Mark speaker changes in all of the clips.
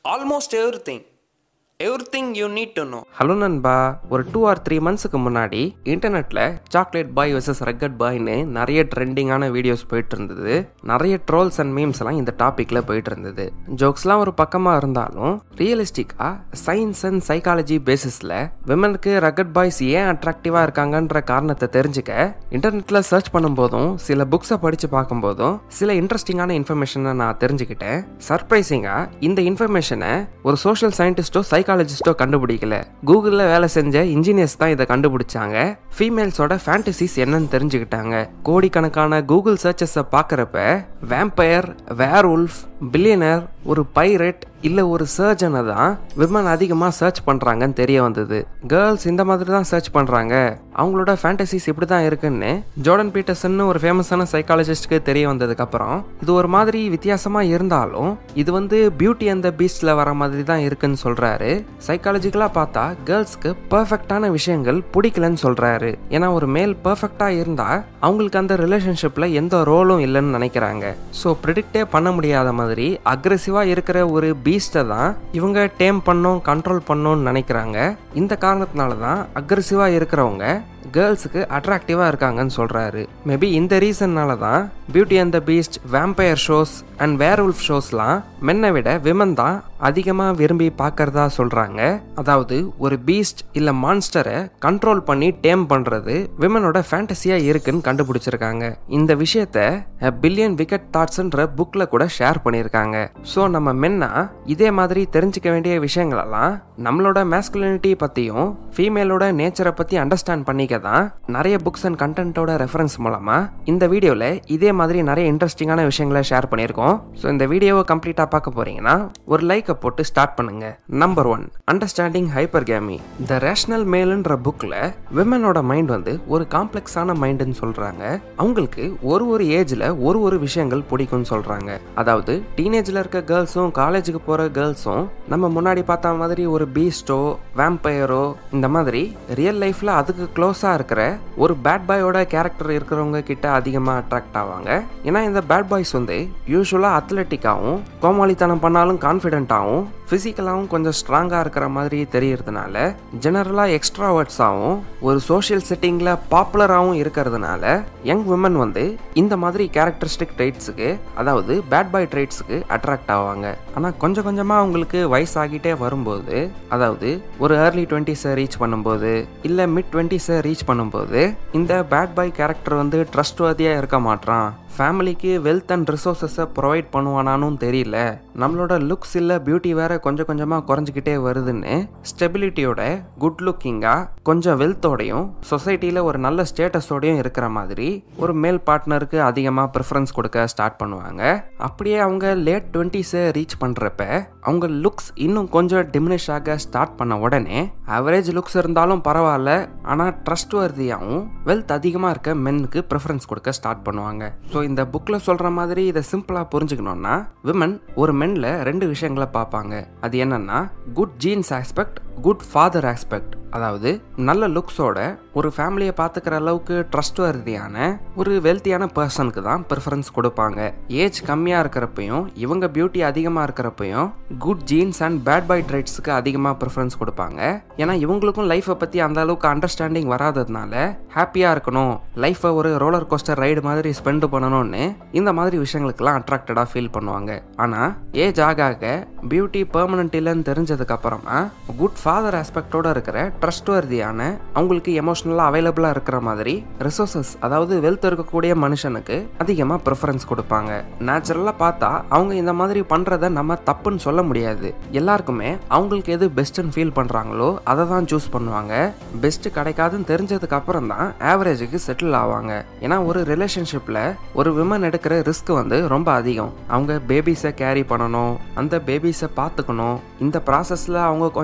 Speaker 1: almost everything. Everything you need to know.
Speaker 2: Hello நண்பா ஒரு two or three மந்த்ஸுக்கு முன்னாடி இன்டர்நெட்டில் சாக்லேட் பாய் வர்சஸ் ரக்கட் பாய்னு நிறைய ட்ரெண்டிங்கான வீடியோஸ் போயிட்டு இருந்தது நிறைய ட்ரோல்ஸ் அண்ட் மீம்ஸ் எல்லாம் இந்த டாப்பிக்கில் போயிட்டு இருந்தது ஜோக்ஸ்லாம் ஒரு பக்கமாக இருந்தாலும் ரியலிஸ்டிக்காக சயின்ஸ் அண்ட் சைக்காலஜி பேசிஸில் விமனுக்கு ரக்கட் பாய்ஸ் ஏன் அட்ராக்டிவாக இருக்காங்கன்ற காரணத்தை தெரிஞ்சுக்க இன்டர்நெட்டில் சர்ச் பண்ணும்போதும் சில புக்ஸை படித்து பார்க்கும்போதும் சில இன்ட்ரெஸ்டிங்கான இன்ஃபர்மேஷனை நான் தெரிஞ்சுக்கிட்டேன் சர்ப்ரைசிங்காக இந்த இன்ஃபர்மேஷனை ஒரு சோஷியல் சயின்டிஸ்டோ சைக்காலஜிஸ்டோ கண்டுபிடிக்கல கூகுளில் வேலை செஞ்ச இன்ஜினியர்ஸ் தான் இதை கண்டுபிடிச்சாங்க ஃபீமேல்ஸோட ஃபேண்டசிஸ் என்னன்னு தெரிஞ்சுக்கிட்டாங்க கோடிக்கணக்கான கூகுள் சர்ச்சஸை பார்க்குறப்ப வேம்பயர் வேர் உல்ஃப் பில்லியனர் ஒரு பைரட் இல்லை ஒரு சர்ஜனை தான் விமன் அதிகமாக சர்ச் பண்ணுறாங்கன்னு தெரிய வந்தது கேர்ள்ஸ் இந்த மாதிரி தான் சர்ச் பண்ணுறாங்க அவங்களோட ஃபேண்டசிஸ் இப்படி தான் இருக்குன்னு ஜோர்டன் பீட்டர்சன் ஒரு ஃபேமஸான சைக்காலஜிஸ்ட்க்கு தெரிய வந்ததுக்கப்புறம் இது ஒரு மாதிரி வித்தியாசமாக இருந்தாலும் இது வந்து பியூட்டி அந்த பீஸ்டில் வர மாதிரி தான் இருக்குன்னு சொல்கிறாரு சைக்காலஜிக்கலாக பார்த்தா கேர்ள்ஸ்க்கு பர்ஃபெக்டான விஷயங்கள் பிடிக்கலன்னு சொல்கிறாரு ஏன்னா ஒரு மேல் பர்ஃபெக்டாக இருந்தால் அவங்களுக்கு அந்த ரிலேஷன்ஷிப்பில் எந்த ரோலும் இல்லைன்னு நினைக்கிறாங்க ஸோ ப்ரிடிக்டே பண்ண முடியாத மாதிரி அக்ரெசிவாக இருக்கிற ஒரு பீஸ்ட்டை தான் இவங்க டேம் பண்ணோம் கண்ட்ரோல் பண்ணோம்னு நினைக்கிறாங்க இந்த காரணத்தினால தான் அக்ரெசிவாக இருக்கிறவங்க கேர்ள்ஸுக்கு அட்ராக்டிவாக இருக்காங்கன்னு சொல்கிறாரு மேபி இந்த ரீசன்னால தான் beauty and the beast vampire shows and werewolf ஷோஸ்லாம் மென்னை விட விமன் தான் அதிகமாக விரும்பி பார்க்கறதா சொல்கிறாங்க அதாவது ஒரு பீஸ்ட் இல்லை மான்ஸ்டரை கண்ட்ரோல் பண்ணி டேம் பண்ணுறது விமனோட ஃபேண்டசியாக இருக்குன்னு கண்டுபிடிச்சிருக்காங்க இந்த விஷயத்த பில்லியன் விக்கெட் தாட்ஸ்ன்ற புக்கில் கூட ஷேர் பண்ணியிருக்காங்க ஸோ நம்ம மென்னா இதே மாதிரி தெரிஞ்சுக்க வேண்டிய விஷயங்களெல்லாம் நம்மளோட மேஸ்குலினிட்டி பற்றியும் ஃபீமேலோட நேச்சரை பற்றி அண்டர்ஸ்டாண்ட் பண்ணிக்க தான் நிறைய புக்ஸ் அண்ட் கண்டென்ட்டோட ரெஃபரன்ஸ் மூலமாக இந்த வீடியோவில் இதே மாதிரி நிறைய இன்ட்ரெஸ்டிங்கான விஷயங்களை ஷேர் பண்ணியிருக்கோம் ஸோ இந்த வீடியோவை கம்ப்ளீட்டாக பார்க்க போறீங்கன்னா ஒரு லைக்கை போட்டு ஸ்டார்ட் பண்ணுங்க number one understanding hypergamy the rational மேலுன்ற புக்கில் விமனோட மைண்ட் வந்து ஒரு காம்ப்ளெக்ஸான மைண்டுன்னு சொல்கிறாங்க அவங்களுக்கு ஒரு ஒரு ஏஜில் ஒரு ஒரு விஷயங்கள் பிடிக்கும்னு சொல்கிறாங்க அதாவது டீனேஜில் இருக்க கேர்ள்ஸும் காலேஜுக்கு போகிற கேர்ள்ஸும் நம்ம முன்னாடி பார்த்த மாதிரி ஒரு பீஸ்டோ வேம்பயரோ இந்த மாதிரி ரியல் லைஃப்பில் அதுக்கு க்ளோஸாக இருக்கிற ஒரு பேட் பாயோட கேரக்டர் இருக்கிறவங்க கிட்ட அதிகமாக அட்ராக்ட் ஆவாங்க ஏன்னா இந்த பேட் பாய்ஸ் வந்து யூஸ்வலாக அத்லெட்டிக்காகவும் கோமாளித்தனம் பண்ணாலும் கான்ஃபிடென்ட்டாகவும் ஃபிசிக்கலாகவும் கொஞ்சம் ஸ்ட்ராங்காக இருக்கிற மாதிரி தெரியறதுனால ஜெனரலாக எக்ஸ்ட்ராவர்ட்ஸாகவும் ஒரு சோஷியல் செட்டிங்கில் பாப்புலராகவும் இருக்கிறதுனால யங் விமன் வந்து இந்த மாதிரி கேரக்டரிஸ்டிக் ட்ரைட்ஸுக்கு அதாவது பேட் பாய் ட்ரைட்ஸுக்கு அட்ராக்ட் ஆவாங்க ஆனால் கொஞ்சம் கொஞ்சமாக அவங்களுக்கு வயசாகிட்டே வரும்போது அதாவது ஒரு ஏர்லி டுவெண்ட்டிஸை ரீச் பண்ணும்போது இல்லை மிட் டுவெண்ட்டிஸை ரீச் பண்ணும்போது இந்த பேட் பாய் கேரக்டர் வந்து ட்ரஸ்ட் இருக்க மாட்டான் ஃபேமிலிக்கு வெல்த் அண்ட் ரிசோர்ஸஸை ப்ரொவைட் பண்ணுவானானும் தெரியல நம்மளோட லுக்ஸ் இல்லை பியூட்டி வேற கொஞ்சம் கொஞ்சமாக குறைஞ்சிக்கிட்டே வருதுன்னு ஸ்டெபிலிட்டியோட குட் லுக்கிங்காக கொஞ்சம் வெல்த்தோடையும் சொசைட்டியில் ஒரு நல்ல ஸ்டேட்டஸோடையும் இருக்கிற மாதிரி ஒரு மேல் பார்ட்னருக்கு அதிகமாக ப்ரிஃபரன்ஸ் கொடுக்க ஸ்டார்ட் பண்ணுவாங்க அப்படியே அவங்க லேட் டுவெண்ட்டிஸை ரீச் பண்ணுறப்ப அவங்க லுக்ஸ் இன்னும் கொஞ்சம் டிமினிஷ் ஆக ஸ்டார்ட் பண்ண உடனே ஆவரேஜ் லுக்ஸ் இருந்தாலும் பரவாயில்ல ஆனால் ட்ரஸ்ட் வர்தியாகவும் வெல்த் அதிகமாக இருக்க மென்னுக்கு ப்ரிஃபரன்ஸ் கொடுக்க ஸ்டார்ட் பண்ணுவாங்க ஸோ இந்த புக்கில் சொல்கிற மாதிரி இதை சிம்பிளாக புரிஞ்சுக்கணும்னா விமன் ஒரு மென்ல ரெண்டு விஷயங்களை பார்ப்பாங்க அது என்னன்னா good genes aspect good father aspect அதாவது நல்ல லுக்ஸோட ஒரு ஃபேமிலியை பார்த்துக்கிற அளவுக்கு ட்ரஸ்ட் வர்தியான ஒரு வெல்த்தியான பர்சனுக்கு தான் ப்ரிஃபரன்ஸ் கொடுப்பாங்க ஏஜ் கம்மியாக இருக்கிறப்பையும் இவங்க பியூட்டி அதிகமாக இருக்கிறப்பையும் good genes and bad boy ட்ரைட்ஸுக்கு அதிகமாக ப்ரிஃபரன்ஸ் கொடுப்பாங்க ஏன்னா இவங்களுக்கும் லைஃப்பை பற்றி அந்த அளவுக்கு அண்டர்ஸ்டாண்டிங் வராததுனால ஹாப்பியாக இருக்கணும் லைஃப்பை ஒரு ரோலர் கோஸ்டர் ரைடு மாதிரி ஸ்பெண்ட் பண்ணணும்னு இந்த மாதிரி விஷயங்களுக்கெல்லாம் அட்ராக்டடாக ஃபீல் பண்ணுவாங்க ஆனால் ஏஜ் ஆக ஆக பியூட்டி பெர்மனன்ட் இல்லைன்னு தெரிஞ்சதுக்கு அப்புறமா குட் ஃபாதர் ஆஸ்பெக்டோட இருக்கிற ட்ரஸ்ட்வர்தியான அவங்களுக்கு எமோஷனலாக அவைலபிளாக இருக்கிற மாதிரி ரிசோர்சஸ் அதாவது வெல்த் இருக்கக்கூடிய மனுஷனுக்கு அதிகமாக ப்ரிஃபரன்ஸ் கொடுப்பாங்க நேச்சுரலாக பார்த்தா அவங்க இந்த மாதிரி பண்ணுறத நம்ம தப்புன்னு சொல்ல முடியாது எல்லாருக்குமே அவங்களுக்கு எது பெஸ்ட்டுன்னு ஃபீல் பண்ணுறாங்களோ அதை தான் சூஸ் பண்ணுவாங்க பெஸ்ட்டு கிடைக்காதுன்னு தெரிஞ்சதுக்கு அப்புறம் தான் ஆவரேஜுக்கு செட்டில் ஆவாங்க ஏன்னா ஒரு ரிலேஷன்ஷிப்பில் ஒரு விமன் எடுக்கிற ரிஸ்க் வந்து ரொம்ப அதிகம் அவங்க பேபிஸை கேரி பண்ணணும் அந்த பேபிஸை பார்த்துக்கணும் இந்த ப்ராசஸில் அவங்க கொஞ்சம் பியூட்டி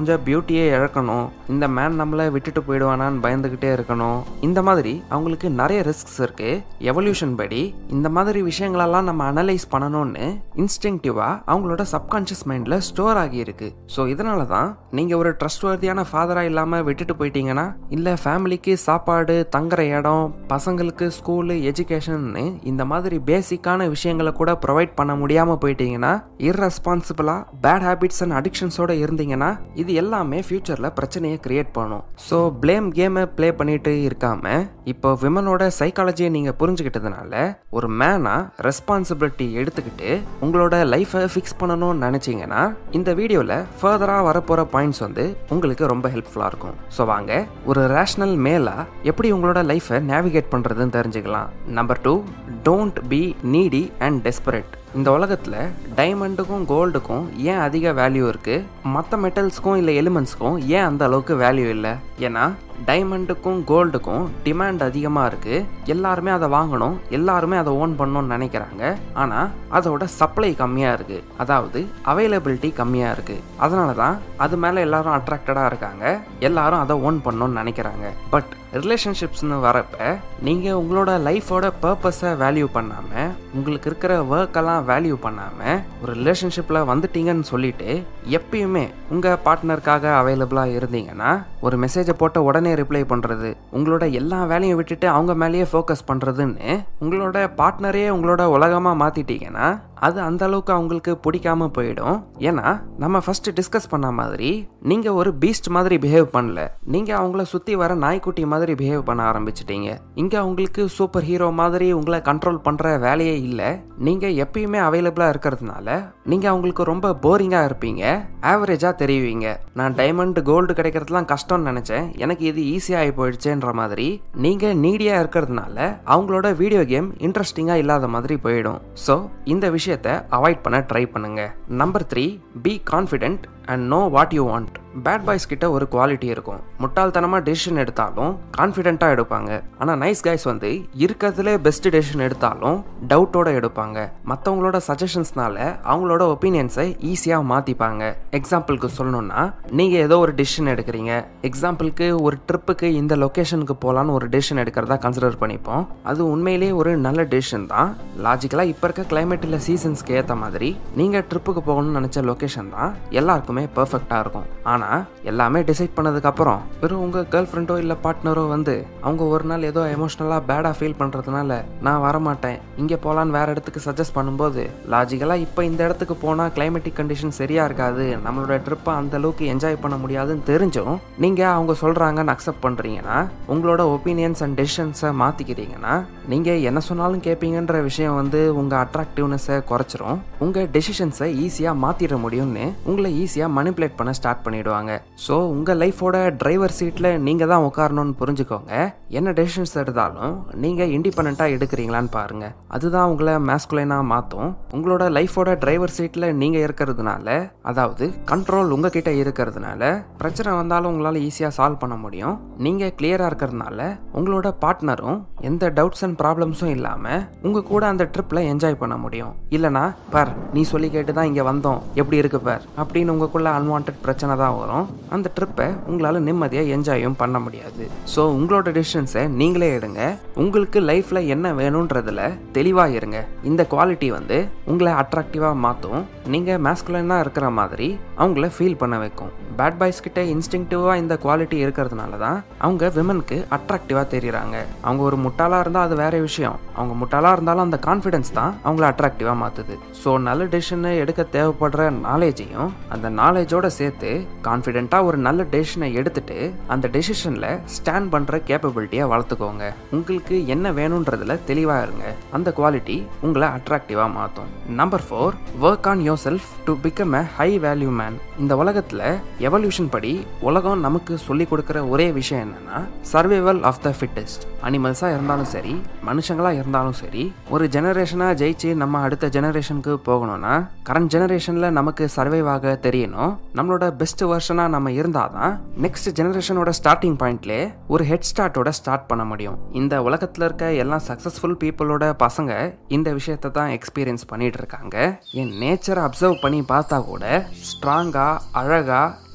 Speaker 2: பியூட்டியை இழக்கணும் இந்த மேன் நம்மளை விட்டுட்டு போயிடுவானான்னு பயந்துக்கிட்டே இருக்கணும் இந்த மாதிரி அவங்களுக்கு நிறைய ரிஸ்க்ஸ் இருக்கு எவல்யூஷன் படி இந்த மாதிரி விஷயங்களெல்லாம் நம்ம அனலைஸ் பண்ணணும்னு இன்ஸ்டிங்டிவா அவங்களோட சப்கான்ஷியஸ் மைண்ட்ல ஸ்டோர் ஆகியிருக்கு ஸோ இதனால தான் நீங்க ஒரு ட்ரஸ்ட்வர்தியான ஃபாதரா இல்லாம விட்டுட்டு போயிட்டீங்கன்னா இல்ல ஃபேமிலிக்கு சாப்பாடு தங்குற இடம் பசங்களுக்கு ஸ்கூலு எஜுகேஷன்னு இந்த மாதிரி பேசிக்கான விஷயங்களை கூட ப்ரொவைட் பண்ண முடியாம போயிட்டீங்கன்னா இர்ரெஸ்பான்சிபிளா பேட் ஹேபிட்ஸ் அண்ட் அடிக்ஷன்ஸோட இருந்தீங்கன்னா இது எல்லாமே ஃபியூச்சர்ல பிரச்சனையை கிரியேட் பண்ணும் ஸோ ப்ளேம் கேமை ப்ளே பண்ணிட்டு இருக்காம இப்போ விமனோட சைக்காலஜியை நீங்க புரிஞ்சுக்கிட்டதுனால ஒரு மேனா ரெஸ்பான்சிபிலிட்டி எடுத்துக்கிட்டு உங்களோட லைஃபை ஃபிக்ஸ் பண்ணணும்னு நினைச்சீங்கன்னா இந்த வீடியோவில் ஃபர்தராக வரப்போகிற பாயிண்ட்ஸ் வந்து உங்களுக்கு ரொம்ப ஹெல்ப்ஃபுல்லாக இருக்கும் ஸோ வாங்க ஒரு ரேஷ்னல் மேலா எப்படி உங்களோட லைஃப்பை நேவிகேட் பண்ணுறதுன்னு தெரிஞ்சுக்கலாம் number two don't be needy and desperate இந்த உலகத்தில் டைமண்டுக்கும் கோல்டுக்கும் ஏன் அதிக வேல்யூ இருக்குது மற்ற மெட்டல்ஸ்க்கும் இல்லை எலிமெண்ட்ஸ்க்கும் ஏன் அந்த அளவுக்கு வேல்யூ இல்லை ஏன்னா டைமண்டுக்கும் கோல்டுக்கும் டிமாண்ட் அதிகமாக இருக்குது எல்லாருமே அதை வாங்கணும் எல்லாருமே அதை ஓன் பண்ணணும்னு நினைக்கிறாங்க ஆனால் அதோட சப்ளை கம்மியாக இருக்குது அதாவது அவைலபிலிட்டி கம்மியாக இருக்குது அதனால தான் அது மேலே எல்லாரும் அட்ராக்டடாக இருக்காங்க எல்லாரும் அதை ஓன் பண்ணணும்னு நினைக்கிறாங்க பட் ரிலேஷன்ஷிப்ஸ்னு வரப்ப நீங்கள் உங்களோட லைஃபோட பர்பஸை வேல்யூ பண்ணாமல் உங்களுக்கு இருக்கிற ஒர்க்கெல்லாம் வேல்யூ பண்ணாமல் ஒரு ரிலேஷன்ஷிப்பில் வந்துட்டீங்கன்னு சொல்லிட்டு எப்பயுமே உங்கள் பார்ட்னருக்காக அவைலபிளாக இருந்தீங்கன்னா ஒரு மெசேஜை போட்ட உடனே ரிப்ளை பண்ணுறது உங்களோட எல்லா வேலையும் விட்டுட்டு அவங்க மேலேயே ஃபோக்கஸ் பண்ணுறதுன்னு உங்களோட பார்ட்னரே உங்களோட உலகமாக மாற்றிட்டீங்கன்னா அது அந்த அளவுக்கு அவங்களுக்கு பிடிக்காம போயிடும் ஏன்னா நம்ம ஃபர்ஸ்ட் டிஸ்கஸ் பண்ண மாதிரி நீங்க ஒரு பீஸ்ட் மாதிரி பிஹேவ் பண்ணல நீங்க அவங்கள சுத்தி வர நாய்க்குட்டி மாதிரி பிஹேவ் பண்ண ஆரம்பிச்சிட்டீங்க இங்க உங்களுக்கு சூப்பர் ஹீரோ மாதிரி உங்களை கண்ட்ரோல் பண்ற வேலையே இல்ல நீங்க எப்பயுமே அவைலபிளா இருக்கிறதுனால நீங்க அவங்களுக்கு ரொம்ப போரிங்கா இருப்பீங்க ஆவரேஜா தெரியுவீங்க நான் டைமண்ட் கோல்டு கிடைக்கிறதுலாம் கஷ்டம்னு நினைச்சேன் எனக்கு இது ஈஸியா ஆகி போயிடுச்சேன்ற மாதிரி நீங்க நீடியா இருக்கிறதுனால அவங்களோட வீடியோ கேம் இன்ட்ரெஸ்டிங்கா இல்லாத மாதிரி போயிடும் ஸோ இந்த விஷயம் விஷயத்தை அவாய்ட் பண்ண ட்ரை பண்ணுங்க number three be confident and know what you want bad boys கிட்ட ஒரு குவாலிட்டி இருக்கும் முட்டாள்தனமாக டெசிஷன் எடுத்தாலும் கான்ஃபிடென்ட்டாக எடுப்பாங்க ஆனால் நைஸ் கைஸ் வந்து இருக்கிறதுலே பெஸ்ட் டெசிஷன் எடுத்தாலும் டவுட்டோட எடுப்பாங்க மற்றவங்களோட சஜஷன்ஸ்னால அவங்களோட ஒப்பீனியன்ஸை ஈஸியாக மாற்றிப்பாங்க எக்ஸாம்பிளுக்கு சொல்லணும்னா நீங்கள் ஏதோ ஒரு டெசிஷன் எடுக்கிறீங்க எக்ஸாம்பிளுக்கு ஒரு ட்ரிப்புக்கு இந்த லொக்கேஷனுக்கு போகலான்னு ஒரு டெசிஷன் எடுக்கிறதா கன்சிடர் பண்ணிப்போம் அது உண்மையிலேயே ஒரு நல்ல டெசிஷன் தான் லாஜிக்கலாக இப்போ இருக்க கிளைமேட் இல்லை சீசன்ஸ்க்கு ஏற்ற மாதிரி நீங்கள் ட்ரிப்புக்கு போகணும்னு நினச்ச லொக்கேஷன் தான் எல்லாருக்குமே பர்ஃபெக்டாக இருக்கும் ஆனால் எல்லாமே டிசைட் பண்ணதுக்கப்புறம் வெறும் உங்கள் கேர்ள் ஃப்ரெண்டோ இல்லை பார்ட்னரோ வந்து அவங்க ஒரு நாள் ஏதோ எமோஷ்னலாக பேடாக ஃபீல் பண்ணுறதுனால நான் வரமாட்டேன் இங்கே போகலான்னு வேறு இடத்துக்கு சஜஸ்ட் பண்ணும்போது லாஜிக்கலாக இப்போ இந்த இடத்துக்கு போனால் கிளைமேட்டிக் கண்டிஷன் சரியாக இருக்காது நம்மளோட ட்ரிப்பை அந்த அளவுக்கு என்ஜாய் பண்ண முடியாதுன்னு தெரிஞ்சும் நீங்கள் அவங்க சொல்கிறாங்கன்னு அக்செப்ட் பண்ணுறீங்கன்னா உங்களோட ஒப்பீனியன்ஸ் அண்ட் டெசிஷன்ஸை மாற்றிக்கிறீங்கன்னா நீங்கள் என்ன சொன்னாலும் கேட்பீங்கன்ற விஷயம் வந்து உங்கள் அட்ராக்டிவ்னஸை குறைச்சிரும் உங்கள் டெசிஷன்ஸை ஈஸியாக மாற்றிட முடியும்னு உங்களை ஈஸியாக மனிப்புலேட் பண்ண ஸ்டார்ட் பண்ணிடுவாங்க ஸோ உங்கள் லைஃபோட டிரைவர் சீட்டில் நீங்கள் தான் உட்காரணும்னு புரிஞ்சுக்கோங்க என்ன டெசிஷன்ஸ் எடுத்தாலும் நீங்கள் இண்டிபெண்ட்டாக எடுக்கிறீங்களான்னு பாருங்கள் அதுதான் உங்களை மேஸ்குலைனாக மாற்றும் உங்களோட லைஃபோட டிரைவர் சீட்டில் நீங்கள் இருக்கிறதுனால அதாவது கண்ட்ரோல் உங்ககிட்ட இருக்கிறதுனால பிரச்சனை வந்தாலும் உங்களால் ஈஸியாக சால்வ் பண்ண முடியும் நீங்கள் கிளியராக இருக்கிறதுனால உங்களோட பார்ட்னரும் எந்த டவுட்ஸ் அண்ட் ப்ராப்ளம்ஸும் இல்லாமல் உங்கள் கூட அந்த ட்ரிப்பில் என்ஜாய் பண்ண முடியும் இல்லைனா பார் நீ சொல்லி கேட்டு தான் இங்கே வந்தோம் எப்படி இருக்கு பார் அப்படின்னு உங்களுக்குள்ள அன்வான்ட் பிரச்சனை தான் வரும் அந்த ட்ரிப்பை உங்களால் நிம்மதியாக என்ஜாயும் பண்ண முடியாது ஸோ உங்களோட டிசிஷன்ஸை நீங்களே எடுங்க உங்களுக்கு லைஃப்பில் என்ன வேணுன்றதுல தெளிவாக இருங்க இந்த குவாலிட்டி வந்து உங்களை அட்ராக்டிவாக மாற்றும் நீங்கள் மேஸ்குலனாக இருக்கிற மாதிரி அவங்கள ஃபீல் பண்ண வைக்கும் பேட் பாய்ஸ் கிட்ட இன்ஸ்டிங்டிவாக இந்த குவாலிட்டி இருக்கிறதுனால தான் அவங்க விமனுக்கு அட்ராக்டிவாக தெரியுறாங்க அவங்க ஒரு முட்டாளாக இருந்தால் அது வேற விஷயம் அவங்க முட்டாளாக இருந்தாலும் அந்த கான்ஃபிடன்ஸ் தான் அவங்கள அட்ராக்டிவாக மாற்றுது ஸோ நல்ல டெசிஷனை எடுக்க தேவைப்படுற நாலேஜையும் அந்த நாலேஜோட சேர்த்து கான்ஃபிடென்ட்டாக ஒரு நல்ல டெசிஷனை எடுத்துட்டு அந்த டெசிஷனில் ஸ்டாண்ட் பண்ணுற கேப்பபிலிட்டியை வளர்த்துக்கோங்க உங்களுக்கு என்ன வேணுன்றதுல தெளிவாக இருங்க அந்த குவாலிட்டி உங்களை அட்ராக்டிவாக மாற்றும் number four work on yourself to become a high value man இந்த உலகத்தில் எவல்யூஷன் படி உலகம் நமக்கு சொல்லி கொடுக்குற ஒரே விஷயம் என்னன்னா சர்வைவல் ஆஃப் த ஃபிட்டஸ்ட் அனிமல்ஸாக இருந்தாலும் சரி மனுஷங்களாக இருந்தாலும் சரி ஒரு ஜெனரேஷனாக ஜெயிச்சு நம்ம அடுத்த ஜெனரேஷனுக்கு போகணும்னா கரண்ட் ஜெனரேஷனில் நமக்கு சர்வைவ் ஆக தெரியணும் நம்மளோட பெஸ்ட் வெர்ஷனாக நம்ம இருந்தால் தான் நெக்ஸ்ட் ஜெனரேஷனோட ஸ்டார்டிங் பாயிண்ட்லே ஒரு ஹெட் ஸ்டார்ட்டோட ஸ்டார்ட் பண்ண முடியும் இந்த உலகத்தில் இருக்க எல்லா சக்ஸஸ்ஃபுல் பீப்புளோட பசங்க இந்த விஷயத்தை தான் எக்ஸ்பீரியன்ஸ் பண்ணிட்டு இருக்காங்க என் நேச்சரை அப்சர்வ் பண்ணி பார்த்தா கூட ஸ்ட்ராங்காக அழகாக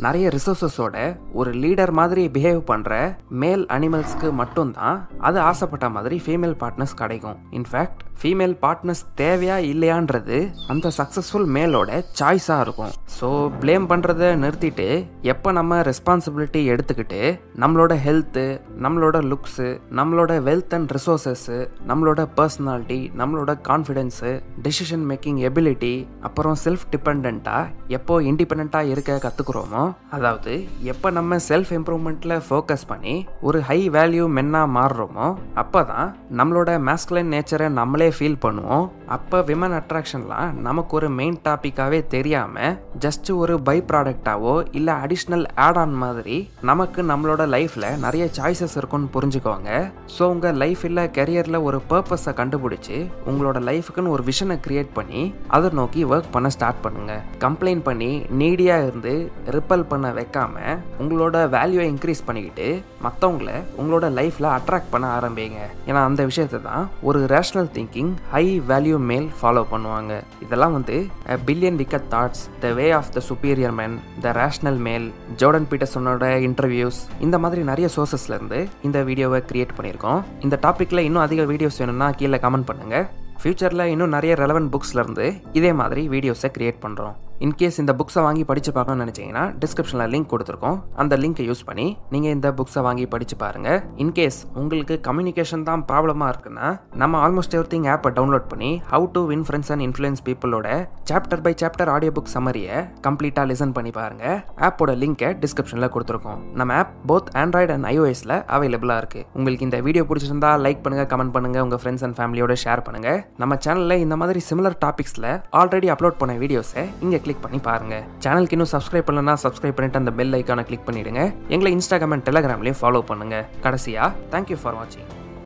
Speaker 2: நிறைய ரிசோர்ஸஸோட ஒரு லீடர் மாதிரி பிஹேவ் பண்ற மேல் அனிமல்ஸ்க்கு மட்டும்தான் அது ஆசைப்பட்ட மாதிரி ஃபீமேல் பார்ட்னர்ஸ் கிடைக்கும் இன்ஃபேக்ட் ஃபீமேல் பார்ட்னர்ஸ் தேவையா இல்லையான்றது அந்த சக்ஸஸ்ஃபுல் மேலோட சாய்ஸாக இருக்கும் ஸோ ப்ளேம் பண்ணுறத நிறுத்திட்டு எப்போ நம்ம ரெஸ்பான்சிபிலிட்டி எடுத்துக்கிட்டு நம்மளோட ஹெல்த்து நம்மளோட லுக்ஸு நம்மளோட வெல்த் அண்ட் ரிசோர்ஸஸ்ஸு நம்மளோட பர்சனாலிட்டி நம்மளோட கான்ஃபிடென்ஸு டெசிஷன் மேக்கிங் எபிலிட்டி அப்புறம் செல்ஃப் டிபெண்ட்டாக எப்போ இண்டிபெண்ட்டாக இருக்க கற்றுக்குறோமோ அதாவது எப்போ நம்ம செல்ஃப் இம்ப்ரூவ்மெண்ட்டில் ஃபோக்கஸ் பண்ணி ஒரு ஹை வேல்யூ மென்னாக மாறுறோமோ அப்போ தான் நம்மளோட மேஸ்குலைன் நேச்சரை நம்மளே ஃபீல் பண்ணுவோம் அப்போ விமன் அட்ராக்ஷன்லாம் நமக்கு ஒரு மெயின் டாப்பிக்காகவே தெரியாமல் ஜஸ்ட் ஒரு பை ப்ராடக்டாவோ இல்லை அடிஷ்னல் ஆட் ஆன் மாதிரி நமக்கு நம்மளோட லைஃப்பில் நிறைய சாய்ஸஸ் இருக்குன்னு புரிஞ்சுக்கோங்க ஸோ உங்கள் லைஃப் இல்லை கெரியரில் ஒரு பர்பஸை கண்டுபிடிச்சி உங்களோட லைஃபுக்குன்னு ஒரு விஷனை கிரியேட் பண்ணி அதை நோக்கி ஒர்க் பண்ண ஸ்டார்ட் பண்ணுங்க கம்ப்ளைண்ட் பண்ணி நீடியாக இருந்து ரிப்பல் பண்ண வைக்காம உங்களோட வேல்யூவை இன்க்ரீஸ் பண்ணிக்கிட்டு மற்றவங்கள உங்களோட லைஃப்பில் அட்ராக்ட் பண்ண ஆரம்பிங்க ஏன்னா அந்த விஷயத்தை தான் ஒரு rational thinking high value male follow பண்ணுவாங்க இதெல்லாம் வந்து billion wicked thoughts the way of the superior man the rational male Jordan பீட்டர்சனோட இன்டர்வியூஸ் இந்த மாதிரி நிறைய சோர்சஸ்ல இருந்து இந்த வீடியோவை கிரியேட் பண்ணியிருக்கோம் இந்த டாப்பிக்கில் இன்னும் அதிக வீடியோஸ் வேணும்னா கீழே கமெண்ட் பண்ணுங்க ஃப்யூச்சரில் இன்னும் நிறைய ரெலவெண்ட் புக்ஸ்லேருந்து இதே மாதிரி வீடியோஸை கிரியேட் பண்ணுறோம் இன்கேஸ் இந்த புக்ஸை வாங்கி படித்து பார்க்கணும்னு நினச்சிங்கன்னா டிஸ்கிரிப்ஷனில் லிங்க் கொடுத்துருக்கோம் அந்த லிங்க்கை யூஸ் பண்ணி நீங்கள் இந்த புக்ஸை வாங்கி படித்து பாருங்கள் இன்கேஸ் உங்களுக்கு கம்யூனிகேஷன் தான் ப்ராப்ளமாக இருக்குன்னா நம்ம ஆல்மோஸ்ட் எவ்ரி திங் ஆப்பை டவுன்லோட் பண்ணி how to win friends and influence பீப்புளோட chapter by chapter audio book சம்மரியை கம்ப்ளீட்டாக லிசன் பண்ணி பாருங்கள் ஆப்போட லிங்கை டிஸ்கிரிப்ஷனில் கொடுத்துருக்கோம் நம்ம ஆப் போத் ஆண்ட்ராய்டு அண்ட் ஐஓஎஸில் அவைலபிளாக இருக்குது உங்களுக்கு இந்த வீடியோ பிடிச்சிருந்தா லைக் பண்ணுங்கள் கமெண்ட் பண்ணுங்கள் உங்கள் ஃப்ரெண்ட்ஸ் அண்ட் ஃபேமிலியோட ஷேர் பண்ணுங்கள் நம்ம சேனலில் இந்த மாதிரி சிமிலர் டாபிக்ஸில் ஆல்ரெடி அப்லோட் பண்ண வீடியோஸை இங்கே கிளிக் பண்ணி பாருங்க சேனலுக்கு இன்னும் சப்ஸ்கிரைப் பண்ணலன்னா சப்ஸ்கிரைப் பண்ணிட்டு அந்த பெல் ஐக்கானை கிளிக் பண்ணிடுங்க எங்களை இன்ஸ்டாகிராம் அண்ட் டெலிகிராம்லேயும் ஃபாலோ பண்ணுங்க கடைசியா தேங்க்யூ ஃபார் வாட்சிங்